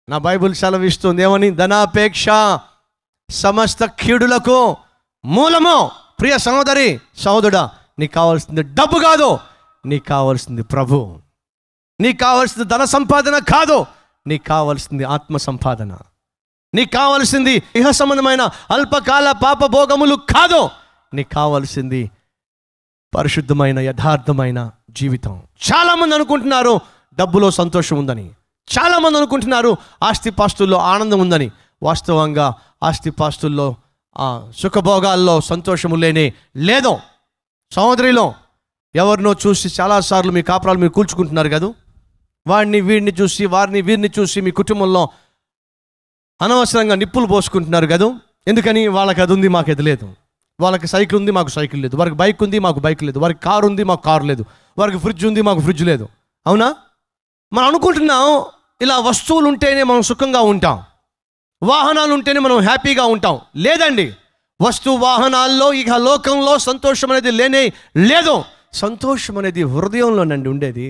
నా బైబిల్ సెలవిస్తుంది ఏమని ధనాపేక్ష సమస్త కీడులకు మూలము ప్రియ సహోదరి సహోదరుడా నీకు కావాల్సింది డబ్బు కాదు నీకు కావాల్సింది ప్రభు నీకు కావాల్సింది ధన సంపాదన కాదు నీకు కావాల్సింది ఆత్మ సంపాదన నీకు కావాల్సింది ఇహ సంబంధమైన అల్పకాల పాప భోగములు కాదు నీకు కావాల్సింది పరిశుద్ధమైన యథార్థమైన జీవితం చాలామంది అనుకుంటున్నారు డబ్బులో సంతోషం ఉందని చాలామంది అనుకుంటున్నారు ఆస్తిపాస్తుల్లో ఆనందం ఉందని వాస్తవంగా ఆస్తిపాస్తుల్లో ఆ, సుఖభోగాల్లో సంతోషము లేనే లేదో సహోదరిలో ఎవరినో చూసి చాలాసార్లు మీ కాపురాలు మీరు కూల్చుకుంటున్నారు కదా వాడిని వీడిని చూసి వారిని వీరిని చూసి మీ కుటుంబంలో అనవసరంగా నిప్పులు పోసుకుంటున్నారు కదా ఎందుకని వాళ్ళకి అది ఉంది మాకు అది లేదు వాళ్ళకి సైకిల్ ఉంది మాకు సైకిల్ లేదు వారికి బైక్ ఉంది మాకు బైక్ లేదు వారికి కారు ఉంది మాకు కారు లేదు వారికి ఫ్రిడ్జ్ ఉంది మాకు ఫ్రిడ్జ్ లేదు అవునా మనం అనుకుంటున్నాం ఇలా వస్తువులు ఉంటేనే మనం సుఖంగా ఉంటాం వాహనాలు ఉంటేనే మనం హ్యాపీగా ఉంటాం లేదండి వస్తు వాహనాల్లో ఇక లోకంలో సంతోషం అనేది లేనే లేదు సంతోషం అనేది హృదయంలోనండి ఉండేది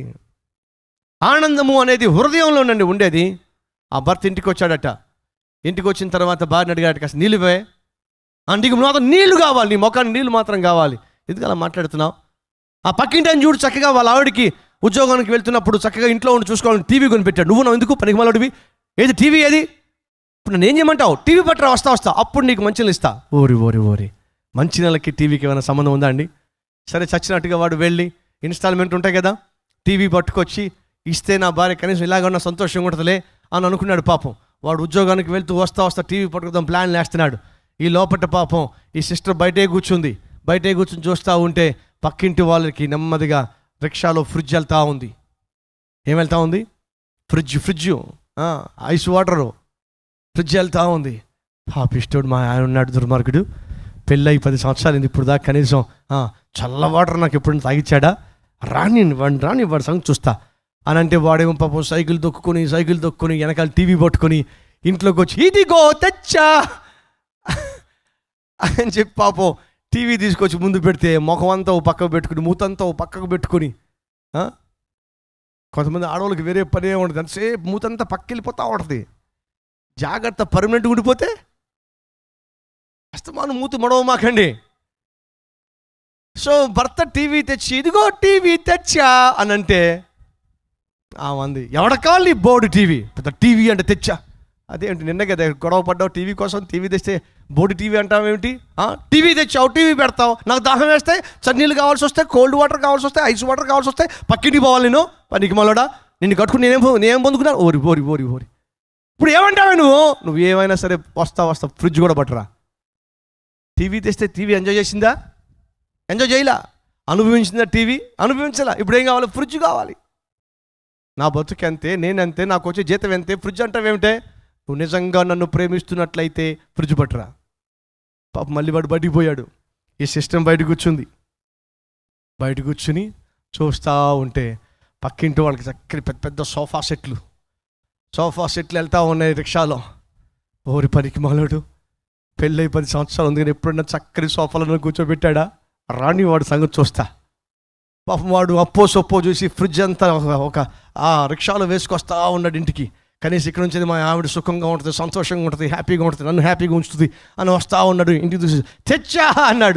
ఆనందము అనేది హృదయంలోనండి ఉండేది ఆ భర్త ఇంటికి వచ్చాడట ఇంటికి వచ్చిన తర్వాత భార్యని అడిగాడు కాస్త నీళ్ళు ఇవ్వే ఆ నీకు మాత్రం నీళ్లు కావాలి నీ ముఖానికి నీళ్లు మాత్రం కావాలి ఎందుకు అలా మాట్లాడుతున్నావు ఆ పక్కింటి ఆయన చూడు చక్కగా వాళ్ళ ఆవిడకి ఉద్యోగానికి వెళ్తున్నప్పుడు చక్కగా ఇంట్లో ఉండి చూసుకోవాలని టీవీ కొనిపెట్టాడు నువ్వు నా ఎందుకు పనికి మాలోడివి ఏది టీవీ ఏది ఇప్పుడు నేను ఏం చేయమంటావు టీవీ పట్టరా వస్తా వస్తా అప్పుడు నీకు మంచి ఇస్తా ఓరి ఓరి ఓరి మంచి నెలకి టీవీకి ఏమైనా సంబంధం ఉందా అండి సరే చచ్చినట్టుగా వాడు వెళ్ళి ఇన్స్టాల్మెంట్ ఉంటాయి కదా టీవీ పట్టుకొచ్చి ఇస్తే నా భార్య కనీసం ఇలాగన్నా సంతోషంగా ఉంటుందిలే అని అనుకున్నాడు పాపం వాడు ఉద్యోగానికి వెళ్తూ వస్తా వస్తా టీవీ పట్టుకుదాం ప్లాన్ వేస్తున్నాడు ఈ లోపట పాపం ఈ సిస్టర్ బయటే కూర్చుంది బయటే కూర్చుని చూస్తూ ఉంటే పక్కింటి వాళ్ళకి నెమ్మదిగా రిక్షాలో ఫ్రిడ్జ్ వెళ్తా ఉంది ఏం వెళ్తా ఉంది ఫ్రిడ్జ్ ఫ్రిడ్జ్ ఆ, ఐస్ వాటరు ఫ్రిడ్జ్ వెళ్తా ఉంది పాపిష్టోడు మా ఆయన ఉన్నాడు దుర్మార్గుడు పెళ్ళయి పది సంవత్సరాలు అయింది ఇప్పుడు దాకా కనీసం ఆ, చల్ల వాటర్ నాకు ఎప్పుడు తాగిచ్చాడా రాని వాడిని రాని వాడి సంగతి చూస్తా అని అంటే వాడేమో పాపం సైకిల్ దొక్కుని సైకిల్ దొక్కుని వెనకాల టీవీ పట్టుకొని ఇంట్లోకి వచ్చి ఇదిగో తెచ్చా అని చెప్పి పాపం టీవీ తీసుకొచ్చి ముందు పెడితే ముఖం అంతా ఓ పక్కకు పెట్టుకుని మూతంతా ఓ పక్కకు పెట్టుకుని ఆ? కొంతమంది ఆడవాళ్ళకి వేరే పని ఏమి ఉండదు అంతసేపు మూతంతా పక్క వెళ్ళిపోతా ఉంటుంది జాగ్రత్త పర్మనెంట్ ఉండిపోతే అస్తమానం మూతి మడవమాకండి సో భర్త టీవీ తెచ్చి ఇదిగో టీవీ తెచ్చా అని అంటే ఆ మంది ఎవడ కావాలి నీ బోర్డు టీవీ పెద్ద టీవీ అంటే తెచ్చా అదేంటి నిన్న కదా గొడవ పడ్డావు టీవీ కోసం టీవీ తెస్తే బోర్డు టీవీ అంటావు ఏమిటి టీవీ తెచ్చావు టీవీ పెడతావు నాకు దాహం వేస్తే చన్నీళ్ళు కావాల్సి వస్తే కోల్డ్ వాటర్ కావాల్సి వస్తే ఐస్ వాటర్ కావాల్సి వస్తే పక్కింటికి పోవాలి నేను పనికి మళ్ళడా నిన్ను కట్టుకుని నేనేం పొ- నేనేం పొందుకున్నాను ఓరి ఓరి ఓరి ఓరి ఇప్పుడు ఏమంటావే నువ్వు నువ్వు ఏమైనా సరే వస్తా వస్తా ఫ్రిడ్జ్ కూడా పట్టరా టీవీ తెస్తే టీవీ ఎంజాయ్ చేసిందా ఎంజాయ్ చేయలా అనుభవించిందా టీవీ అనుభవించలా ఇప్పుడు ఏం కావాలి ఫ్రిడ్జ్ కావాలి నా బతుకు అంతే నేనంతే నాకు వచ్చే జీతం ఎంతే ఫ్రిడ్జ్ అంటావేమిటే నువ్వు నిజంగా నన్ను ప్రేమిస్తున్నట్లయితే ఫ్రిడ్జ్ పట్టరా పాప మళ్ళీ వాడు బయటికి పోయాడు ఈ సిస్టమ్ బయట కూర్చుంది బయట కూర్చుని చూస్తూ ఉంటే పక్కింటి వాళ్ళకి చక్కని పెద్ద పెద్ద సోఫా సెట్లు సోఫా సెట్లు వెళ్తా ఉన్నాయి రిక్షాలో ఓరి పనికి మొదలడు పెళ్ళై పది సంవత్సరాలు ఉంది కానీ ఎప్పుడన్నా చక్కని సోఫాలను కూర్చోబెట్టాడా రాని వాడు సంగతి చూస్తా పాపం వాడు అప్పో సొప్పో చూసి ఫ్రిడ్జ్ అంతా ఒక- ఒక ఆ రిక్షాలో వేసుకొస్తా ఉన్నాడు ఇంటికి కనీసం ఇక్కడ నుంచి మా ఆవిడ సుఖంగా ఉంటుంది సంతోషంగా ఉంటుంది హ్యాపీగా ఉంటుంది నన్ను హ్యాపీగా ఉంచుతుంది అని వస్తా ఉన్నాడు ఇంటికి చూసి తెచ్చా అన్నాడు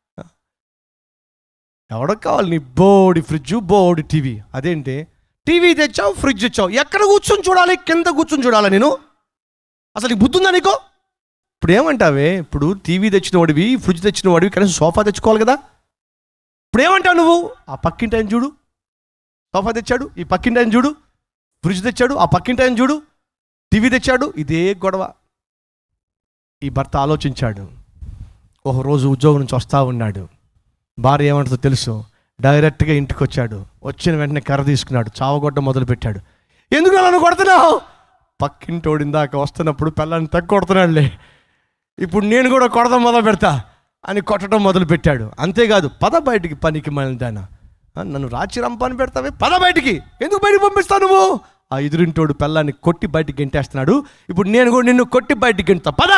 ఎవడో కావాలి నీ బోడి ఫ్రిడ్జ్ బోడి టీవీ అదేంటి టీవీ తెచ్చావు ఫ్రిడ్జ్ ఇచ్చావు ఎక్కడ కూర్చొని చూడాలి కింద కూర్చొని చూడాలా నేను అసలు నీకు బుద్ధి ఉందా నీకు ఇప్పుడు ఏమంటావే ఇప్పుడు టీవీ తెచ్చిన వాడివి ఫ్రిడ్జ్ తెచ్చిన వాడివి కనీసం సోఫా తెచ్చుకోవాలి కదా ఇప్పుడు ఏమంటావు నువ్వు ఆ పక్కింటి ఆయన చూడు సోఫా తెచ్చాడు ఈ పక్కింటి ఆయన చూడు ఫ్రిడ్జ్ తెచ్చాడు ఆ పక్కింటి ఆయన చూడు టీవీ తెచ్చాడు ఇదే గొడవ ఈ భర్త ఆలోచించాడు ఒక రోజు ఉద్యోగం నుంచి వస్తూ ఉన్నాడు భార్య ఏమంటుందో తెలుసు డైరెక్ట్గా ఇంటికి వచ్చాడు వచ్చిన వెంటనే కర్ర తీసుకున్నాడు చావగొడ్డ మొదలు పెట్టాడు ఎందుకు నన్ను కొడుతున్నావు పక్కింటోడు ఇందాక వస్తున్నప్పుడు పిల్లని తగ్గ కొడుతున్నాడులే ఇప్పుడు నేను కూడా కొడదాం మొదలు పెడతా అని కొట్టడం మొదలు పెట్టాడు అంతేకాదు పద బయటికి పనికి మళ్ళీ నన్ను రాచి రంపాని పెడతావే పద బయటికి ఎందుకు బయటికి పంపిస్తావు నువ్వు ఆ ఎదురింటోడు పిల్లాన్ని కొట్టి బయటికి గెంటేస్తున్నాడు ఇప్పుడు నేను కూడా నిన్ను కొట్టి బయటికి గెంటుతా పద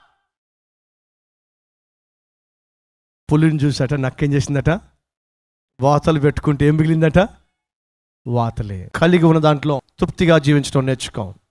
పులిని చూసాట నక్కేం చేసిందట వాతలు పెట్టుకుంటే ఏం మిగిలిందట వాతలే కలిగి ఉన్న దాంట్లో తృప్తిగా జీవించడం నేర్చుకో